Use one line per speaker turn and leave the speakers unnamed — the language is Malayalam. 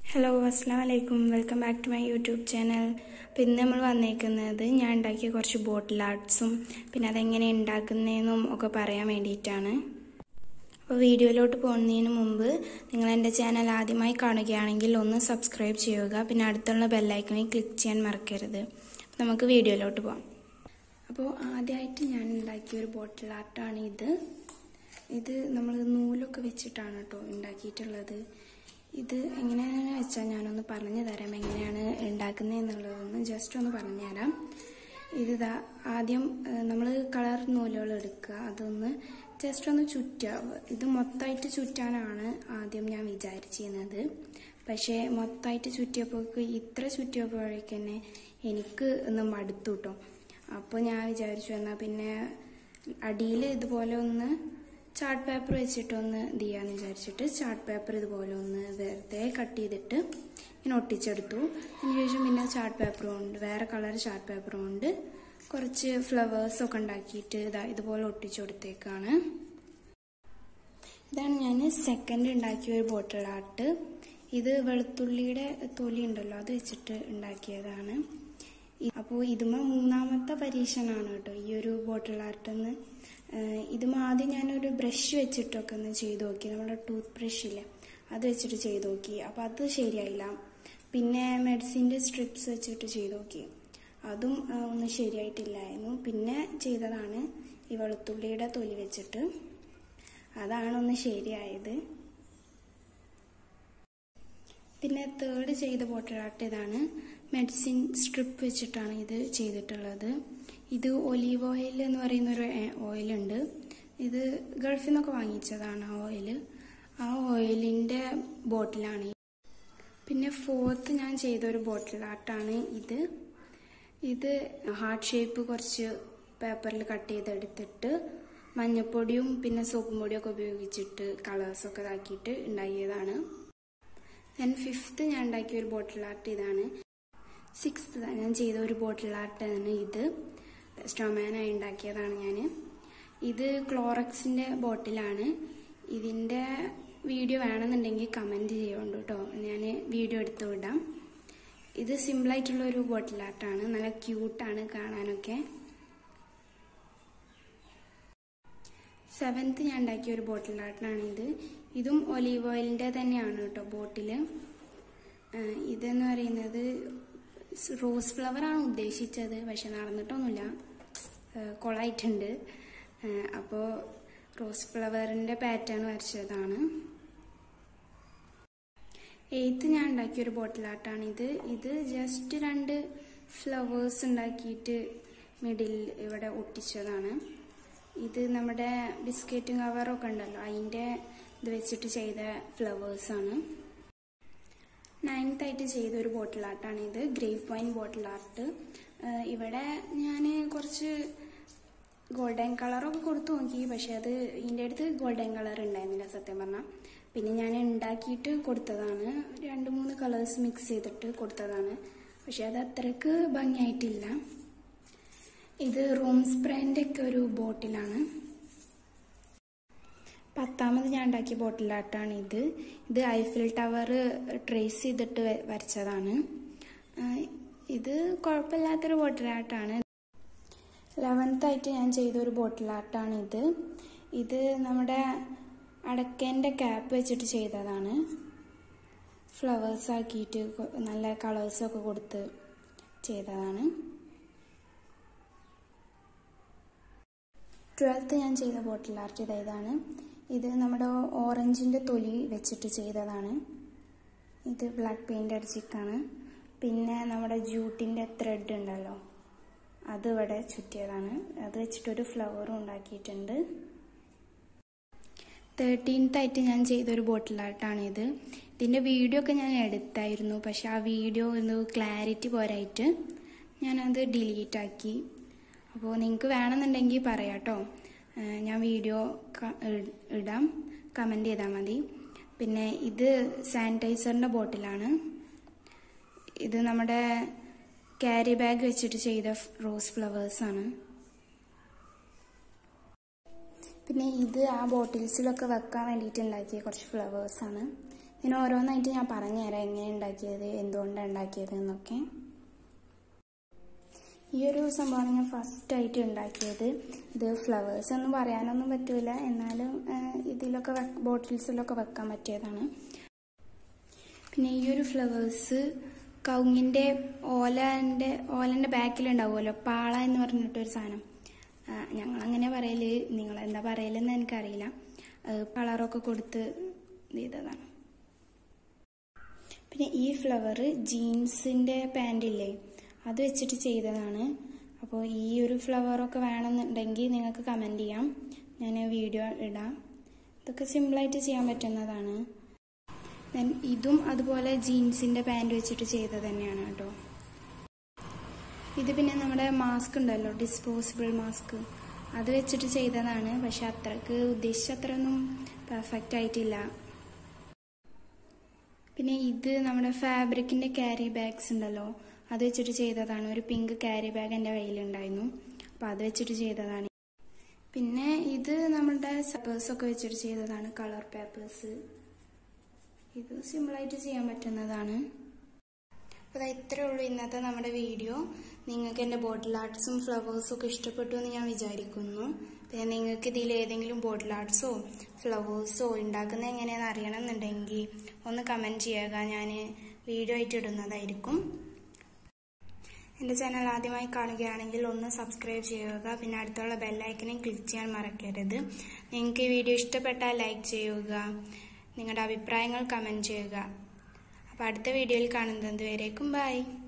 ഹലോ അസ്സാം വലൈക്കും welcome back to my YouTube channel അപ്പോൾ ഇന്ന് നമ്മൾ വന്നേക്കുന്നത് ഞാൻ ഉണ്ടാക്കിയ കുറച്ച് ബോട്ടിൽ ആർട്സും പിന്നെ അതെങ്ങനെ ഉണ്ടാക്കുന്നതെന്നും ഒക്കെ പറയാൻ വേണ്ടിയിട്ടാണ് അപ്പോൾ വീഡിയോയിലോട്ട് പോകുന്നതിന് മുമ്പ് നിങ്ങൾ എൻ്റെ ചാനൽ ആദ്യമായി കാണുകയാണെങ്കിൽ ഒന്ന് സബ്സ്ക്രൈബ് ചെയ്യുക പിന്നെ അടുത്തുള്ള ബെല്ലൈക്കണിൽ ക്ലിക്ക് ചെയ്യാൻ മറക്കരുത് അപ്പോൾ നമുക്ക് വീഡിയോയിലോട്ട് പോകാം അപ്പോൾ ആദ്യമായിട്ട് ഞാൻ ഉണ്ടാക്കിയ ഒരു ബോട്ടിൽ ആർട്ടാണ് ഇത് ഇത് നമ്മൾ നൂലൊക്കെ വെച്ചിട്ടാണ് കേട്ടോ ഉണ്ടാക്കിയിട്ടുള്ളത് ഇത് എങ്ങനെയാണെന്ന് വെച്ചാൽ ഞാനൊന്ന് പറഞ്ഞു തരാം എങ്ങനെയാണ് ഉണ്ടാക്കുന്നത് എന്നുള്ളതൊന്ന് ജസ്റ്റ് ഒന്ന് പറഞ്ഞു തരാം ഇത് ദാ ആദ്യം നമ്മൾ കളർ നൂലുകൾ എടുക്കുക അതൊന്ന് ജസ്റ്റ് ഒന്ന് ചുറ്റുക ഇത് മൊത്തമായിട്ട് ചുറ്റാനാണ് ആദ്യം ഞാൻ വിചാരിച്ചിരുന്നത് പക്ഷേ മൊത്തമായിട്ട് ചുറ്റിയപ്പോഴേക്ക് ഇത്ര ചുറ്റിയപ്പോഴേക്ക് തന്നെ എനിക്ക് ഒന്ന് മടുത്തു കേട്ടോ അപ്പോൾ ഞാൻ വിചാരിച്ചു എന്നാൽ പിന്നെ അടിയിൽ ഇതുപോലെ ഒന്ന് ചാർട്ട് പേപ്പർ വെച്ചിട്ടൊന്ന് ഇത് ചെയ്യാന്ന് വിചാരിച്ചിട്ട് ചാർട്ട് പേപ്പർ ഇതുപോലെ ഒന്ന് വെറുതെ കട്ട് ചെയ്തിട്ട് ഇങ്ങനെ ഒട്ടിച്ചെടുത്തു അതിനുശേഷം പിന്നെ ചാർട്ട് പേപ്പറും ഉണ്ട് വേറെ കളർ ചാർട്ട് പേപ്പറും ഉണ്ട് കുറച്ച് ഫ്ലവേഴ്സ് ഒക്കെ ഉണ്ടാക്കിയിട്ട് ഇതാ ഇതുപോലെ ഒട്ടിച്ചു കൊടുത്തേക്കാണ് ഇതാണ് ഞാൻ സെക്കൻഡ് ഉണ്ടാക്കിയ ഒരു ബോട്ടിൽ ആർട്ട് ഇത് വെളുത്തുള്ളിയുടെ തൊലി ഉണ്ടല്ലോ അത് വെച്ചിട്ട് ഉണ്ടാക്കിയതാണ് അപ്പോൾ ഇതുമ മൂന്നാമത്തെ പരീക്ഷണമാണ് കേട്ടോ ഈ ഒരു ബോട്ടിൽ ആർട്ടെന്ന് ഇതും ആദ്യം ഞാനൊരു ബ്രഷ് വെച്ചിട്ടൊക്കെ ഒന്ന് ചെയ്ത് നോക്കി നമ്മുടെ ടൂത്ത് ബ്രഷില്ലേ അത് വെച്ചിട്ട് ചെയ്ത് നോക്കി അപ്പോൾ അത് ശരിയായില്ല പിന്നെ മെഡിസിൻ്റെ സ്ട്രിപ്സ് വെച്ചിട്ട് ചെയ്ത് നോക്കി അതും ഒന്നും ശരിയായിട്ടില്ലായിരുന്നു പിന്നെ ചെയ്തതാണ് ഈ വെളുത്തുള്ളിയുടെ തൊലി വെച്ചിട്ട് അതാണ് ഒന്ന് ശരിയായത് പിന്നെ തേർഡ് ചെയ്ത ബോട്ടിൽ ആർട്ട് ഇതാണ് മെഡിസിൻ സ്ട്രിപ്പ് വെച്ചിട്ടാണ് ഇത് ചെയ്തിട്ടുള്ളത് ഇത് ഒലീവ് ഓയിൽ എന്ന് പറയുന്ന ഒരു ഓയിലുണ്ട് ഇത് ഗൾഫിൽ നിന്നൊക്കെ വാങ്ങിച്ചതാണ് ആ ഓയിൽ ആ ഓയിലിൻ്റെ ബോട്ടിലാണ് പിന്നെ ഫോർത്ത് ഞാൻ ചെയ്ത ഒരു ബോട്ടിൽ ആർട്ടാണ് ഇത് ഇത് ഹാർട്ട് ഷേപ്പ് കുറച്ച് പേപ്പറിൽ കട്ട് ചെയ്തെടുത്തിട്ട് മഞ്ഞപ്പൊടിയും പിന്നെ സോപ്പും പൊടിയും ഒക്കെ ഉപയോഗിച്ചിട്ട് കളേഴ്സൊക്കെ ഇതാക്കിയിട്ട് ഉണ്ടാക്കിയതാണ് ദെൻ ഫിഫ്ത്ത് ഞാൻ ഉണ്ടാക്കിയ ഒരു ബോട്ടിൽ ആർട്ട് ഇതാണ് സിക്സ്ത് ഞാൻ ചെയ്ത ഒരു ബോട്ടിൽ ആർട്ടാണ് ഇത് സ്ട്രോമാനായി ഉണ്ടാക്കിയതാണ് ഞാൻ ഇത് ക്ലോറക്സിൻ്റെ ബോട്ടിലാണ് ഇതിൻ്റെ വീഡിയോ വേണമെന്നുണ്ടെങ്കിൽ കമൻറ്റ് ചെയ്യുന്നുണ്ട് കേട്ടോ ഞാൻ വീഡിയോ എടുത്തു വിടാം ഇത് സിമ്പിളായിട്ടുള്ള ഒരു ബോട്ടിൽ ആർട്ടാണ് നല്ല ക്യൂട്ടാണ് കാണാനൊക്കെ സെവൻത്ത് ഞാൻ ഉണ്ടാക്കിയ ഒരു ബോട്ടിൽ ആർട്ടാണ് ഇത് ഇതും ഒലീവ് ഓയിലിൻ്റെ തന്നെയാണ് കേട്ടോ ബോട്ടിൽ ഇതെന്ന് പറയുന്നത് റോസ് ഫ്ലവറാണ് ഉദ്ദേശിച്ചത് പക്ഷെ നടന്നിട്ടൊന്നുമില്ല കൊളായിട്ടുണ്ട് അപ്പോൾ റോസ് ഫ്ലവറിൻ്റെ പാറ്റേൺ വരച്ചതാണ് എയ്ത്ത് ഞാൻ ഉണ്ടാക്കിയ ഒരു ബോട്ടിൽ ആർട്ടാണ് ഇത് ഇത് ജസ്റ്റ് രണ്ട് ഫ്ലവേഴ്സ് ഉണ്ടാക്കിയിട്ട് മിഡിൽ ഇവിടെ ഒട്ടിച്ചതാണ് ഇത് നമ്മുടെ ബിസ്ക്കറ്റും കവറൊക്കെ ഉണ്ടല്ലോ അതിൻ്റെ ഇത് വെച്ചിട്ട് ചെയ്ത ഫ്ലവേഴ്സാണ് നയൻത്ത് ആയിട്ട് ചെയ്ത ഒരു ബോട്ടിൽ ആർട്ടാണ് ഇത് ഗ്രേപ്പ് വൈൻ ബോട്ടിൽ ആർട്ട് ഇവിടെ ഞാൻ കുറച്ച് ഗോൾഡൻ കളറൊക്കെ കൊടുത്തു നോക്കി പക്ഷെ അത് ഇതിൻ്റെ അടുത്ത് ഗോൾഡൻ കളർ ഉണ്ടായിരുന്നില്ല സത്യം പറഞ്ഞാൽ പിന്നെ ഞാൻ ഉണ്ടാക്കിയിട്ട് കൊടുത്തതാണ് രണ്ട് മൂന്ന് കളേഴ്സ് മിക്സ് ചെയ്തിട്ട് കൊടുത്തതാണ് പക്ഷെ അത് അത്രക്ക് ഭംഗിയായിട്ടില്ല ഇത് റൂം സ്പ്രേൻ്റെ ഒക്കെ ഒരു ബോട്ടിലാണ് പത്താമത് ഞാൻ ഉണ്ടാക്കിയ ബോട്ടിൽ ആർട്ടാണ് ഇത് ഇത് ഐഫിൽ ടവർ ട്രേസ് ചെയ്തിട്ട് വരച്ചതാണ് ഇത് കുഴപ്പമില്ലാത്തൊരു ബോട്ടിൽ ആർട്ടാണ് ലെവൻത്ത് ആയിട്ട് ഞാൻ ചെയ്ത ഒരു ബോട്ടിൽ ആർട്ടാണ് ഇത് ഇത് നമ്മുടെ അടക്കേൻ്റെ ക്യാപ്പ് വെച്ചിട്ട് ചെയ്തതാണ് ഫ്ലവേഴ്സ് ആക്കിയിട്ട് നല്ല കളേഴ്സൊക്കെ കൊടുത്ത് ചെയ്തതാണ് ട്വൽത്ത് ഞാൻ ചെയ്ത ബോട്ടിൽ ആർട്ട് ഇതാണ് ഇത് നമ്മുടെ ഓറഞ്ചിൻ്റെ തൊലി വെച്ചിട്ട് ചെയ്തതാണ് ഇത് ബ്ലാക്ക് പെയിൻ്റ് അടിച്ചിട്ടാണ് പിന്നെ നമ്മുടെ ജൂട്ടിൻ്റെ ത്രെഡ് ഉണ്ടല്ലോ അത് ഇവിടെ ചുറ്റിയതാണ് അത് വെച്ചിട്ടൊരു ഫ്ലവറും ഉണ്ടാക്കിയിട്ടുണ്ട് തേർട്ടീൻത്ത് ആയിട്ട് ഞാൻ ചെയ്തൊരു ബോട്ടിൽ ആർട്ടാണ് ഇത് ഇതിൻ്റെ വീഡിയോ ഒക്കെ ഞാൻ എടുത്തായിരുന്നു പക്ഷെ ആ വീഡിയോ ഒന്ന് ക്ലാരിറ്റി പോരായിട്ട് ഞാനത് ഡിലീറ്റ് ആക്കി അപ്പോൾ നിങ്ങൾക്ക് വേണമെന്നുണ്ടെങ്കിൽ പറയാം കേട്ടോ ഞാൻ വീഡിയോ ഇടാം കമൻറ്റ് ചെയ്താൽ മതി പിന്നെ ഇത് സാനിറ്റൈസറിൻ്റെ ബോട്ടിലാണ് ഇത് നമ്മുടെ ക്യാരി ബാഗ് വെച്ചിട്ട് ചെയ്ത റോസ് ഫ്ലവേഴ്സാണ് പിന്നെ ഇത് ആ ബോട്ടിൽസിലൊക്കെ വെക്കാൻ വേണ്ടിയിട്ട് ഉണ്ടാക്കിയ കുറച്ച് ഫ്ലവേഴ്സാണ് ഇതിന് ഓരോന്നായിട്ട് ഞാൻ പറഞ്ഞുതരാം എങ്ങനെ ഉണ്ടാക്കിയത് എന്തുകൊണ്ടാണ് ഉണ്ടാക്കിയത് എന്നൊക്കെ ഈ ഒരു സംഭവമാണ് ഞാൻ ഫസ്റ്റ് ആയിട്ട് ഉണ്ടാക്കിയത് ഇത് ഫ്ലവേഴ്സ് ഒന്നും പറയാനൊന്നും പറ്റൂല എന്നാലും ഇതിലൊക്കെ ബോട്ടിൽസിലൊക്കെ വെക്കാൻ പറ്റിയതാണ് പിന്നെ ഈ ഒരു ഫ്ലവേഴ്സ് കൗങ്ങിൻ്റെ ഓലൻ്റെ ഓലൻ്റെ ബാക്കിലുണ്ടാവുമല്ലോ പാള എന്ന് പറഞ്ഞിട്ടൊരു സാധനം ഞങ്ങൾ അങ്ങനെ പറയല് നിങ്ങൾ എന്താ പറയലെന്ന് എനിക്കറിയില്ല കളറൊക്കെ കൊടുത്ത് ചെയ്തതാണ് പിന്നെ ഈ ഫ്ലവർ ജീൻസിൻ്റെ പാൻറ്റില്ലേ അത് വെച്ചിട്ട് ചെയ്തതാണ് അപ്പോൾ ഈ ഒരു ഫ്ലവറൊക്കെ വേണമെന്നുണ്ടെങ്കിൽ നിങ്ങൾക്ക് കമൻറ്റ് ചെയ്യാം ഞാൻ വീഡിയോ ഇടാം ഇതൊക്കെ സിമ്പിളായിട്ട് ചെയ്യാൻ പറ്റുന്നതാണ് ദെൻ ഇതും അതുപോലെ ജീൻസിൻ്റെ പാൻറ് വെച്ചിട്ട് ചെയ്തത് തന്നെയാണ് കേട്ടോ ഇത് പിന്നെ നമ്മുടെ മാസ്ക് ഉണ്ടല്ലോ ഡിസ്പോസിബിൾ മാസ്ക് അത് വെച്ചിട്ട് ചെയ്തതാണ് പക്ഷെ അത്രക്ക് ഉദ്ദേശിച്ച അത്രയൊന്നും പെർഫെക്റ്റ് ആയിട്ടില്ല പിന്നെ ഇത് നമ്മുടെ ഫാബ്രിക്കിൻ്റെ ക്യാരി ബാഗ്സ് ഉണ്ടല്ലോ അത് വെച്ചിട്ട് ചെയ്തതാണ് ഒരു പിങ്ക് ക്യാരി ബാഗ് എൻ്റെ കയ്യിലുണ്ടായിരുന്നു അപ്പോൾ അത് വെച്ചിട്ട് ചെയ്തതാണ് പിന്നെ ഇത് നമ്മളുടെ പേപ്പേഴ്സൊക്കെ വെച്ചിട്ട് ചെയ്തതാണ് കളർ പേപ്പേഴ്സ് ഇത് സിമ്പിളായിട്ട് ചെയ്യാൻ പറ്റുന്നതാണ് അപ്പോൾ ഇത്രേ ഉള്ളൂ ഇന്നത്തെ നമ്മുടെ വീഡിയോ നിങ്ങൾക്ക് എൻ്റെ ബോട്ടിൽ ആർട്സും ഫ്ലവേഴ്സും ഒക്കെ ഇഷ്ടപ്പെട്ടു എന്ന് ഞാൻ വിചാരിക്കുന്നു പിന്നെ നിങ്ങൾക്ക് ഇതിൽ ഏതെങ്കിലും ബോട്ടിൽ ആർട്സോ ഫ്ലവേഴ്സോ ഉണ്ടാക്കുന്നത് എങ്ങനെയാണെന്ന് അറിയണമെന്നുണ്ടെങ്കിൽ ഒന്ന് കമൻറ്റ് ചെയ്യുക ഞാൻ വീഡിയോ ആയിട്ട് ഇടുന്നതായിരിക്കും എൻ്റെ ചാനൽ ആദ്യമായി കാണുകയാണെങ്കിൽ ഒന്ന് സബ്സ്ക്രൈബ് ചെയ്യുക പിന്നെ അടുത്തുള്ള ബെല്ലൈക്കനെയും ക്ലിക്ക് ചെയ്യാൻ മറക്കരുത് നിങ്ങൾക്ക് ഈ വീഡിയോ ഇഷ്ടപ്പെട്ടാൽ ലൈക്ക് ചെയ്യുക നിങ്ങളുടെ അഭിപ്രായങ്ങൾ കമൻറ്റ് ചെയ്യുക അപ്പോൾ അടുത്ത വീഡിയോയിൽ കാണുന്നത് വരേക്കും ബൈ